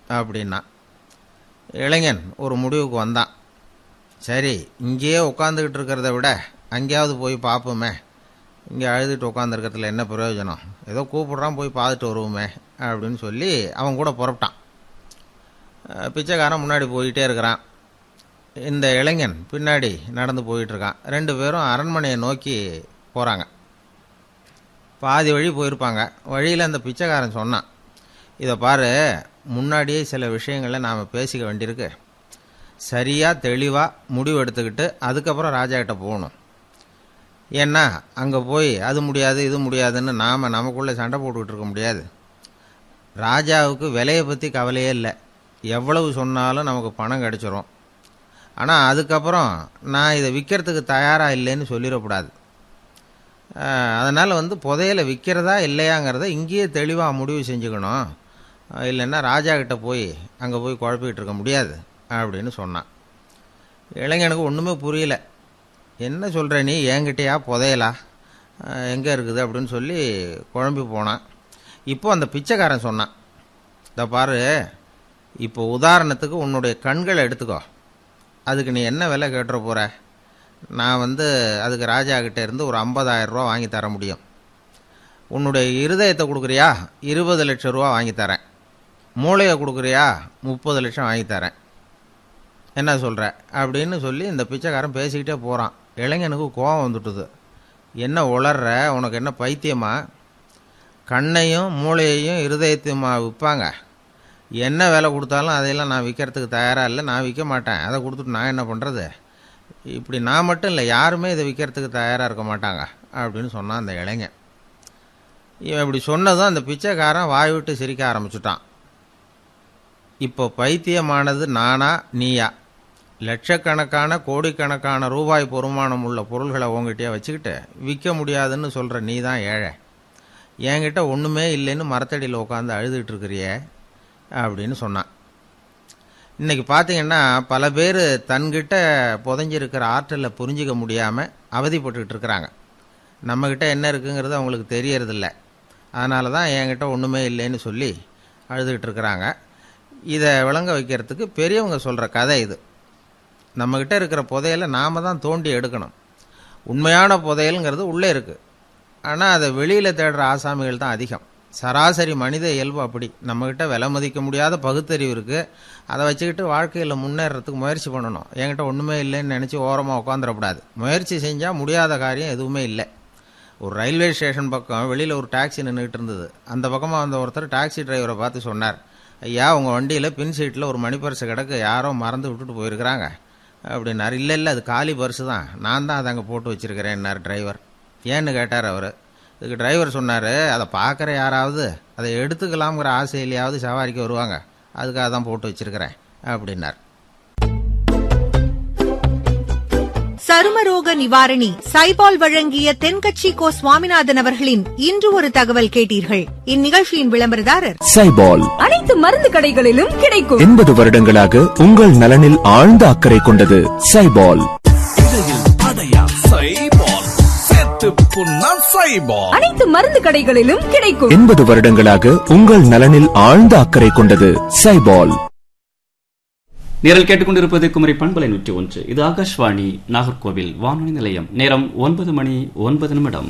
அப்படின்னா இளைஞன் ஒரு முடிவுக்கு வந்தான் சரி இங்கேயே உட்காந்துக்கிட்டு இருக்கிறத விட அங்கேயாவது போய் பார்ப்போமே இங்கே அழுதுட்டு உட்காந்துருக்கிறதுல என்ன பிரயோஜனம் ஏதோ கூப்பிட்றான் போய் பார்த்துட்டு வருவோமே அப்படின்னு சொல்லி அவன் கூட புறப்பட்டான் அஹ் பிச்சைக்காரன் முன்னாடி போயிட்டே இருக்கிறான் இந்த இளைஞன் பின்னாடி நடந்து போயிட்டுருக்கான் ரெண்டு பேரும் அரண்மனையை நோக்கி போகிறாங்க பாதி வழி போயிருப்பாங்க வழியில் அந்த பிச்சைக்காரன் சொன்னான் இதை பாரு முன்னாடியே சில விஷயங்களை நாம் பேசிக்க வேண்டியிருக்கு சரியாக தெளிவாக முடிவு எடுத்துக்கிட்டு அதுக்கப்புறம் ராஜா கிட்ட போகணும் ஏன்னா அங்கே போய் அது முடியாது இது முடியாதுன்னு நாம் நமக்குள்ளே சண்டை போட்டுக்கிட்டு இருக்க முடியாது ராஜாவுக்கு விலையை பற்றி கவலையே இல்லை எவ்வளவு சொன்னாலும் நமக்கு பணம் கிடைச்சிரும் ஆனால் அதுக்கப்புறம் நான் இதை விற்கிறதுக்கு தயாராக இல்லைன்னு சொல்லிடக்கூடாது அதனால் வந்து புதையலை விற்கிறதா இல்லையாங்கிறத இங்கேயே தெளிவாக முடிவு செஞ்சுக்கணும் அஹ் இல்லைன்னா ராஜா கிட்ட போய் அங்கே போய் குழப்பிக்கிட்டு இருக்க முடியாது அப்படின்னு சொன்னான் இளைஞனுக்கு ஒன்றுமே புரியல என்ன சொல்கிற நீ என்கிட்டயா புதையலா எங்கே இருக்குது அப்படின்னு சொல்லி குழம்பி போனான் இப்போ அந்த பிச்சைக்காரன் சொன்னான் இந்த பாரு இப்போ உதாரணத்துக்கு உன்னுடைய கண்களை எடுத்துக்கோ அதுக்கு நீ என்ன விலை கேட்டுற போகிற நான் வந்து அதுக்கு ராஜா கிட்ட இருந்து ஒரு 50000 ரூபா வாங்கி தர முடியும் உன்னுடைய இருதயத்தை கொடுக்குறியா இருபது லட்சம் ரூபா வாங்கி தரேன் மூளையை கொடுக்குறியா முப்பது லட்சம் வாங்கி தரேன் என்ன சொல்கிற அப்படின்னு சொல்லி இந்த பிச்சைக்காரன் பேசிக்கிட்டே போகிறான் இளைஞனுக்கு கோபம் வந்துட்டுது என்ன உளர்ற உனக்கு என்ன பைத்தியமா கண்ணையும் மூளையையும் இருதயத்தையுமா விற்பாங்க என்ன விலை கொடுத்தாலும் அதையெல்லாம் நான் விற்கிறதுக்கு தயாராக இல்லை நான் விற்க மாட்டேன் அதை கொடுத்துட்டு நான் என்ன பண்ணுறது இப்படி நான் மட்டும் இல்லை யாருமே இதை விற்கிறதுக்கு தயாராக இருக்க மாட்டாங்க அப்படின்னு சொன்னான் அந்த இளைஞன் இவன் இப்படி சொன்னதும் அந்த பிச்சைக்காரன் வாய் விட்டு சிரிக்க ஆரம்பிச்சுட்டான் இப்போ பைத்தியமானது நானா நீயா லட்சக்கணக்கான கோடிக்கணக்கான ரூபாய் பொறுமானம் உள்ள பொருள்களை உங்ககிட்டயே வச்சுக்கிட்டு விற்க முடியாதுன்னு சொல்கிற நீ தான் ஏழை என்கிட்ட ஒன்றுமே இல்லைன்னு மரத்தடியில் உட்காந்து அழுதுகிட்டு இருக்கிறியே அப்படின்னு சொன்னான் இன்னைக்கு பார்த்தீங்கன்னா பல பேர் தன்கிட்ட புதைஞ்சிருக்கிற ஆற்றலை புரிஞ்சிக்க முடியாமல் அவதிப்பட்டுக்கிட்டு இருக்கிறாங்க நம்மக்கிட்ட என்ன இருக்குங்கிறது அவங்களுக்கு தெரியறதில்ல அதனால தான் என்கிட்ட ஒன்றுமே இல்லைன்னு சொல்லி அழுதுகிட்டு இருக்கிறாங்க இதை விளங்க வைக்கிறதுக்கு பெரியவங்க சொல்கிற கதை இது நம்மக்கிட்ட இருக்கிற புதையலை நாம் தான் தோண்டி எடுக்கணும் உண்மையான புதையலுங்கிறது உள்ளே இருக்குது ஆனால் அதை வெளியில் தேடுற ஆசாமிகள் தான் அதிகம் சராசரி மனித இயல்பு அப்படி நம்மக்கிட்ட விலை மதிக்க முடியாத பகுத்தறிவு இருக்குது அதை வச்சுக்கிட்டு வாழ்க்கையில் முன்னேறதுக்கு முயற்சி பண்ணணும் என்கிட்ட ஒன்றுமே இல்லைன்னு நினச்சி ஓரமாக உட்காந்துடக்கூடாது முயற்சி செஞ்சால் முடியாத காரியம் எதுவுமே இல்லை ஒரு ரயில்வே ஸ்டேஷன் பக்கம் வெளியில் ஒரு டாக்ஸி நின்றுட்டு இருந்தது அந்த பக்கமாக வந்த ஒருத்தர் டாக்ஸி டிரைவரை பார்த்து சொன்னார் ஐயா உங்கள் வண்டியில் பின் சீட்டில் ஒரு மணி பர்ஸு கிடக்கு யாரோ மறந்து விட்டுட்டு போயிருக்கிறாங்க அப்படின்னாரு இல்லை இல்லை அது காலி பர்ஸு தான் நான் தான் அதை அங்கே போட்டு வச்சுருக்கிறேன்னார் டிரைவர் ஏன்னு கேட்டார் அவர் இதுக்கு டிரைவர் சொன்னார் அதை பார்க்குற யாராவது அதை எடுத்துக்கலாம்ங்கிற ஆசையிலையாவது சவாரிக்கு வருவாங்க அதுக்காக தான் போட்டு வச்சிருக்கிறேன் அப்படின்னார் சருமரோக நிவாரணி சைபால் வழங்கிய தென்கட்சி கோ சுவாமிநாதன் அவர்களின் இன்று ஒரு தகவல் கேட்டீர்கள் இந்நிகழ்ச்சியின் விளம்பரதாரர் சைபால் அனைத்து மருந்து கடைகளிலும் கிடைக்கும் எண்பது வருடங்களாக உங்கள் நலனில் ஆழ்ந்த அக்கறை கொண்டது சைபால் அனைத்து மருந்து கடைகளிலும் கிடைக்கும் எண்பது வருடங்களாக உங்கள் நலனில் ஆழ்ந்த அக்கறை கொண்டது சைபால் நேரில் கேட்டுக்கொண்டிருப்பது குமரி பண்பலை நூற்றி ஒன்று இது ஆகாஷ்வாணி நாகர்கோவில் வானொலி நிலையம் நேரம் ஒன்பது மணி ஒன்பது நிமிடம்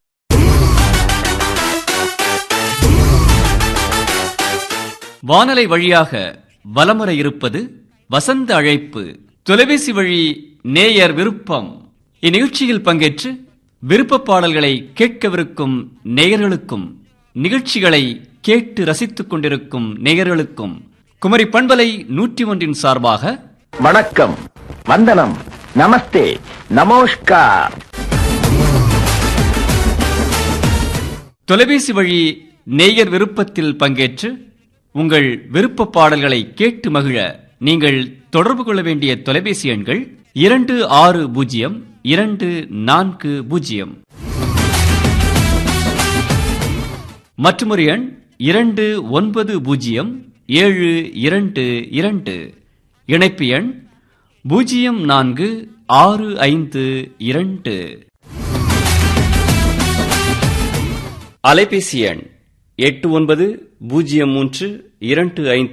வானலை வழியாக வலமுற இருப்பது வசந்த அழைப்பு தொலைபேசி வழி நேயர் விருப்பம் இந்நிகழ்ச்சியில் பங்கேற்று விருப்ப பாடல்களை கேட்கவிருக்கும் நேயர்களுக்கும் நிகழ்ச்சிகளை கேட்டு ரசித்துக் கொண்டிருக்கும் நேயர்களுக்கும் குமரி பண்பலை நூற்றி ஒன்றின் சார்பாக வணக்கம் வந்தனம் நமஸ்தே நமோஷ்கார் தொலைபேசி வழி நேயர் விருப்பத்தில் பங்கேற்று உங்கள் விருப்ப பாடல்களை கேட்டு மகிழ நீங்கள் தொடர்பு கொள்ள வேண்டிய தொலைபேசி எண்கள் இரண்டு ஆறு பூஜ்ஜியம் இரண்டு நான்கு பூஜ்ஜியம் மற்றொரு எண் இரண்டு ஒன்பது பூஜ்ஜியம் ஏழு இரண்டு இரண்டு இணைப்பு எண் பூஜ்ஜியம் நான்கு ஆறு ஐந்து இரண்டு அலைபேசி எண் எட்டு ஒன்பது பூஜ்ஜியம் மூன்று இரண்டு ஐந்து